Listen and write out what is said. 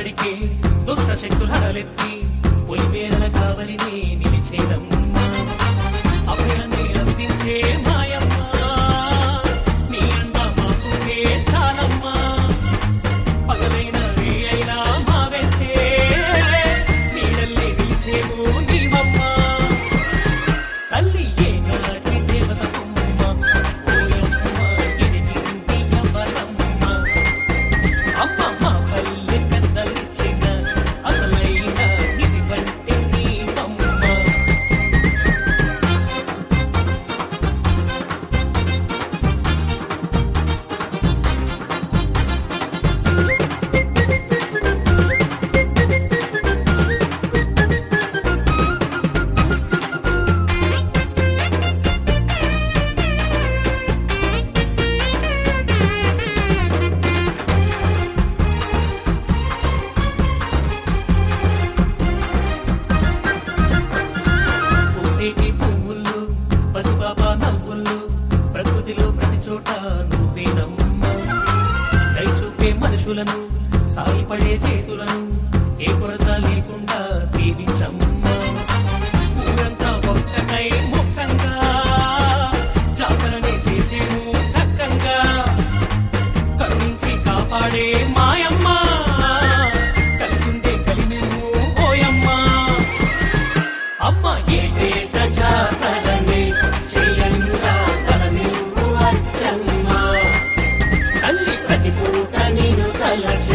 పలికే దుష్ట శక్తులు హడలెత్తి పొలిమేరల కావలిని నిలిచేదమ్మ అభయాన్ని అందించే మాయమ్మ నీ అండ మాకుంటే చాలమ్మా పగలైన రే అయినా మా వెంటే నీడల్లే నిలిచేవు నీవమ్మ తల్లి ఏనాటి దేవత కొమ్మ ఓయమ్మ ఎనిమిది ఎవరమ్మ అమ్మమ్మ పల్లె పెద్దలిచ్చిన అసలైన ఇది వంటి నీవమ్మ పూసేటి పువ్వులు పసిపాప నవ్వులు ప్రకృతిలో ప్రతి చోట నువ్వేనమ్మా దయ చూపే మనుషులను సాయపడే చేతులను ఏ కొరత లేకుండా దీవించమ్మా ఊరంతా ఒక్కటై మొక్కంగా జాతరనే చేసేను చక్కంగా కరుణించి కాపాడే మాయమ్మ కలిసుండే కలిమేము ఓయమ్మా అమ్మ ఏటేట జాతరనే చెయ్యంగా తలనివ్వు అచ్చమ్మ తల్లి ప్రతి పూట నేను తలచి